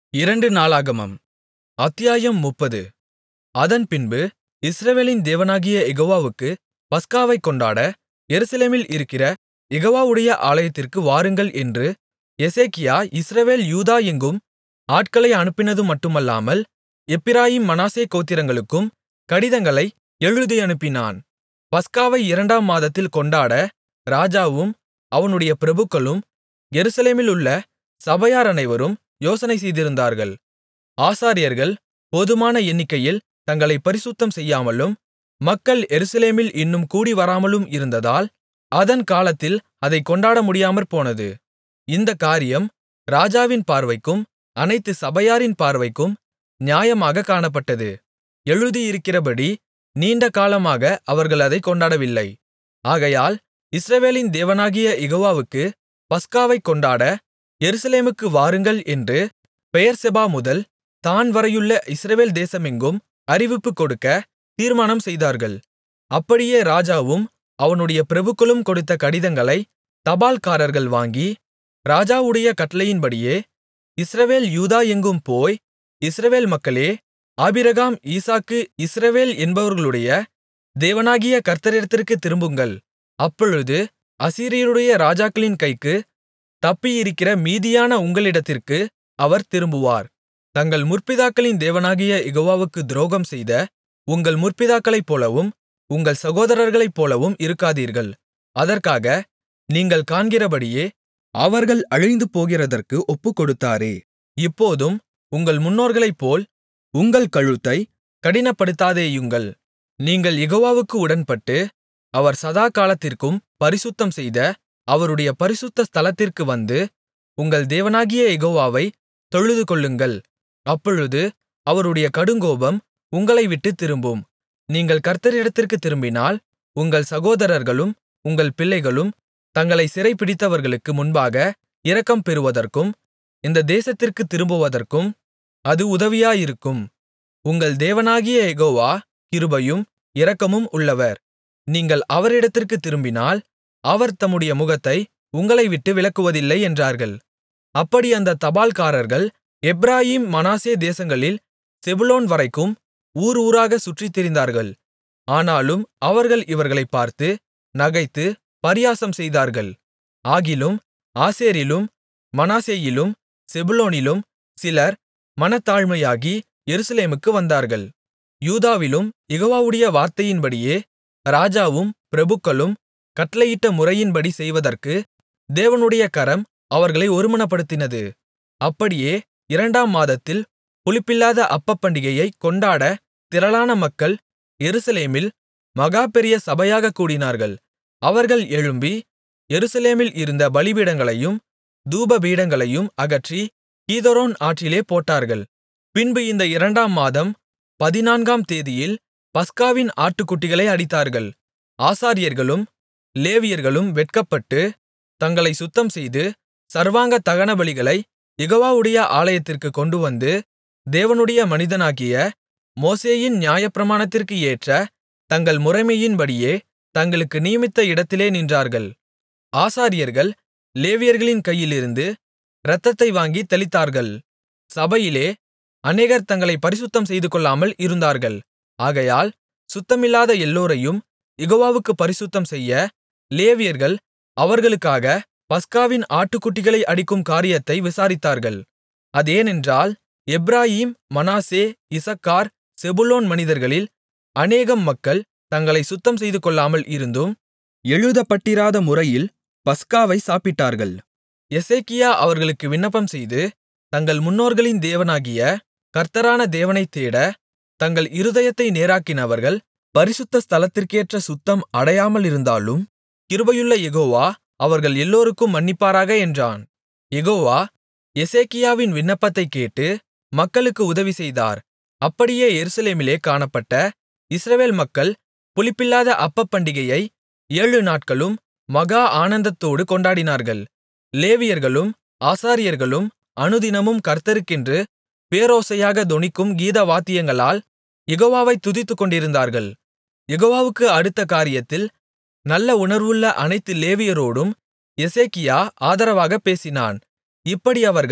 இரண்டு நாளாகமம் அத்தியாயம் முப்பது அதன்பின்பு இஸ்ரவேலின் தேவனாகிய யெகோவாவுக்குப் பஸ்காவைக் கொண்டாட எருசலேமில் இருக்கிற யெகோவாவுடைய ஆலயத்திற்கு வாருங்கள் என்று எசேக்கியா இஸ்ரவேல் யூதா எங்கும் ஆட்களை அனுப்பினதுமட்டுமல்லாமல் எப்பிராயீம் மனாசே கோத்திரங்களுக்கும் கடிதங்களை எழுதியனுப்பினான் பஸ்காவை இரண்டாம் மாதத்தில் கொண்டாட ராஜாவும் அவனுடைய பிரபுக்களும் எருசலேமிலுள்ள சபையார் அனைவரும் யோசனை செய்திருந்தார்கள் ஆசாரியர்கள் போதுமான எண்ணிக்கையில் தங்களைப் பரிசுத்தம் செய்யாமலும் மக்கள் எருசலேமில் இன்னும் கூடிவராமலும் இருந்ததால் அதன் காலத்தில் அதைக் கொண்டாட முடியாமற்போனது இந்தக் காரியம் ராஜாவின் பார்வைக்கும் அனைத்து சபையாரின் பார்வைக்கும் நியாயமாகக் காணப்பட்டது எழுதியிருக்கிறபடி நீண்ட காலமாக அவர்கள் அதைக் கொண்டாடவில்லை ஆகையால் இஸ்ரவேலின் தேவனாகிய யெகோவாவுக்குப் பஸ்காவைக் கொண்டாட எருசலேமுக்கு வாருங்கள் என்று பெயெர்செபா முதல் தாண் வரையுள்ள இஸ்ரவேல் தேசமெங்கும் அறிவிப்புக் கொடுக்க தீர்மானம் செய்தார்கள் அப்படியே ராஜாவும் அவனுடைய பிரபுக்களும் கொடுத்த கடிதங்களைத் தபால்காரர்கள் வாங்கி ராஜாவுடைய கட்டளையின்படியே இஸ்ரவேல் யூதா எங்கும் போய் இஸ்ரவேல் மக்களே ஆபிரகாம் ஈசாக்கு இஸ்ரவேல் என்பவர்களுடைய தேவனாகிய கர்த்தரிடத்திற்குத் திரும்புங்கள் அப்பொழுது அசீரியருடைய ராஜாக்களின் கைக்குத் தப்பியிருக்கிற மீதியான உங்களிடத்திற்கு அவர் திரும்புவார் தங்கள் முற்பிதாக்களின் தேவனாகிய யெகோவாவுக்குத் துரோகம்செய்த உங்கள் முற்பிதாக்களைப்போலவும் உங்கள் சகோதரர்களைப்போலவும் இருக்காதீர்கள் அதற்காக நீங்கள் காண்கிறபடியே அவர்கள் அழிந்துபோகிறதற்கு ஒப்புக்கொடுத்தாரே இப்போதும் உங்கள் முன்னோர்களைப்போல் உங்கள் கழுத்தைக் கடினப்படுத்தாதேயுங்கள் நீங்கள் யெகோவாவுக்கு உடன்பட்டு அவர் சதாகாலத்திற்கும் பரிசுத்தம்செய்த அவருடைய பரிசுத்த ஸ்தலத்திற்கு வந்து உங்கள் தேவனாகிய யெகோவாவைத் தொழுதுகொள்ளுங்கள் அப்பொழுது அவருடைய கடுங்கோபம் உங்களைவிட்டுத் திரும்பும் நீங்கள் கர்த்தரிடத்திற்குத் திரும்பினால் உங்கள் சகோதரர்களும் உங்கள் பிள்ளைகளும் தங்களைச் சிறைபிடித்தவர்களுக்கு முன்பாக இரக்கம் பெறுவதற்கும் இந்த தேசத்திற்குத் திரும்புவதற்கும் அது உதவியாயிருக்கும் உங்கள் தேவனாகிய யெகோவா கிருபையும் இரக்கமும் உள்ளவர் நீங்கள் அவரிடத்திற்குத் திரும்பினால் அவர் தம்முடைய முகத்தை உங்களைவிட்டு விலக்குவதில்லை என்றார்கள் அப்படி அந்த தபால்காரர்கள் எப்பிராயீம் மனாசே தேசங்களில் செபுலோன் வரைக்கும் ஊர் ஊராகச் சுற்றித் திரிந்தார்கள் ஆனாலும் அவர்கள் இவர்களைப் பார்த்து நகைத்து பரியாசம் செய்தார்கள் ஆகிலும் ஆசேரிலும் மனாசேயிலும் செபுலோனிலும் சிலர் மனத்தாழ்மையாகி எருசலேமுக்கு வந்தார்கள் யூதாவிலும் யெகோவாவுடைய வார்த்தையின்படியே ராஜாவும் பிரபுக்களும் கட்டளையிட்ட முறையின்படி செய்வதற்கு தேவனுடைய கரம் அவர்களை ஒருமனப்படுத்தினது அப்படியே இரண்டாம் மாதத்தில் புளிப்பில்லாத அப்பப்பண்டிகையைக் கொண்டாட திரளான மக்கள் எருசலேமில் மகா பெரிய சபையாகக் கூடினார்கள் அவர்கள் எழும்பி எருசலேமில் இருந்த பலிபீடங்களையும் தூபபீடங்களையும் அகற்றி கீதரோன் ஆற்றிலே போட்டார்கள் பின்பு இந்த இரண்டாம் மாதம் பதினான்காம் தேதியில் பஸ்காவின் ஆட்டுக்குட்டிகளை அடித்தார்கள் ஆசாரியர்களும் லேவியர்களும் வெட்கப்பட்டு தங்களை சுத்தம்செய்து சர்வாங்க தகனபலிகளைக் யெகோவாவுடைய ஆலயத்திற்குக் கொண்டுவந்து தேவனுடைய மனிதனாகிய மோசேயின் நியாயப்பிரமாணத்திற்கு ஏற்ற தங்கள் முறைமையின்படியே தங்களுக்கு நியமித்த இடத்திலே நின்றார்கள் ஆசாரியர்கள் லேவியர்களின் கையிலிருந்து இரத்தத்தை வாங்கித் தெளித்தார்கள் சபையிலே அநேகர் தங்களைப் பரிசுத்தம் செய்துகொள்ளாமல் இருந்தார்கள் ஆகையால் சுத்தமில்லாத எல்லோரையும் யெகோவாவுக்குப் பரிசுத்தம்செய்ய லேவியர்கள் அவர்களுக்காக பஸ்காவின் ஆட்டுக்குட்டிகளை அடிக்கும் காரியத்தை விசாரித்தார்கள் அதேனென்றால் எப்பிராயீம் மனாசே இசக்கார் செபுலோன் மனிதர்களில் அநேகம் மக்கள் தங்களை சுத்தம் செய்துகொள்ளாமல் இருந்தும் எழுதப்பட்டிராத முறையில் பஸ்காவை சாப்பிட்டார்கள் எசேக்கியா அவர்களுக்கு விண்ணப்பம்செய்து தங்கள் முன்னோர்களின் தேவனாகிய கர்த்தரான தேவனைத் தேட தங்கள் இருதயத்தை நேராக்கினவர்கள் பரிசுத்த ஸ்தலத்திற்கேற்ற சுத்தம் அடையாமலிருந்தாலும் கிருபையுள்ள யெகோவா அவர்கள் எல்லோருக்கும் மன்னிப்பாராக என்றான் யெகோவா எசேக்கியாவின் விண்ணப்பத்தைக் கேட்டு மக்களுக்கு உதவி செய்தார் அப்படியே எருசலேமிலே காணப்பட்ட இஸ்ரவேல் மக்கள் புளிப்பில்லாத அப்பப்பண்டிகையை ஏழு நாட்களும் மகா ஆனந்தத்தோடு கொண்டாடினார்கள் லேவியர்களும் ஆசாரியர்களும் அனுதினமும் கர்த்தருக்கென்று பேரோசையாக தொனிக்கும் கீதவாத்தியங்களால் யெகோவாவைத் துதித்துக்கொண்டிருந்தார்கள் யெகோவாவுக்கு அடுத்த காரியத்தில் நல்ல உணர்வுள்ள அனைத்து லேவியரோடும் எசேக்கியா ஆதரவாகப் பேசினான் இப்படி அவர்கள்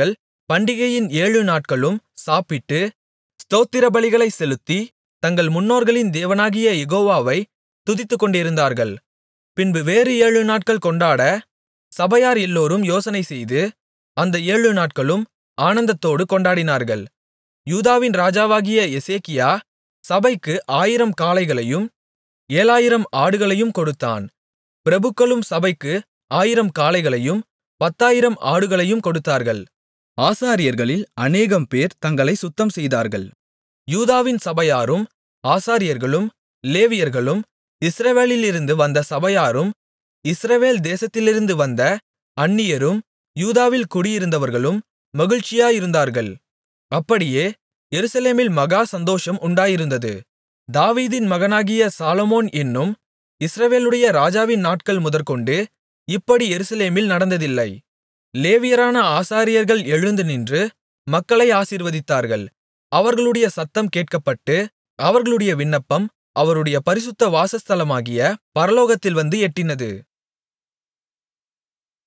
பண்டிகையின் ஏழு நாட்களும் சாப்பிட்டு ஸ்தோத்திரபலிகளைச் செலுத்தி தங்கள் முன்னோர்களின் தேவனாகிய யெகோவாவை துதித்துக்கொண்டிருந்தார்கள் பின்பு வேறு ஏழு நாட்கள் கொண்டாட சபையார் எல்லோரும் யோசனைசெய்து அந்த ஏழு நாட்களும் ஆனந்தத்தோடு கொண்டாடினார்கள் யூதாவின் ராஜாவாகிய எசேக்கியா சபைக்கு ஆயிரம் காளைகளையும் ஏழாயிரம் ஆடுகளையும் கொடுத்தான் பிரபுக்களும் சபைக்கு ஆயிரம் காளைகளையும் பத்தாயிரம் ஆடுகளையும் கொடுத்தார்கள் ஆசாரியர்களில் அநேகம் பேர் தங்களை சுத்தம் செய்தார்கள் யூதாவின் சபையாரும் ஆசாரியர்களும் லேவியர்களும் இஸ்ரவேலிலிருந்து வந்த சபையாரும் இஸ்ரவேல் தேசத்திலிருந்து வந்த அந்நியரும் யூதாவில் குடியிருந்தவர்களும் மகிழ்ச்சியாயிருந்தார்கள் அப்படியே எருசலேமில் மகா சந்தோஷம் உண்டாயிருந்தது தாவீதின் மகனாகிய சாலொமோன் என்னும் இஸ்ரவேலுடைய ராஜாவின் நாட்கள் முதற்கொண்டு இப்படி எருசலேமில் நடந்ததில்லை லேவியரான ஆசாரியர்கள் எழுந்து நின்று மக்களை ஆசீர்வதித்தார்கள் அவர்களுடைய சத்தம் கேட்கப்பட்டு அவர்களுடைய விண்ணப்பம் அவருடைய பரிசுத்த வாசஸ்தலமாகிய பரலோகத்தில் வந்து எட்டினது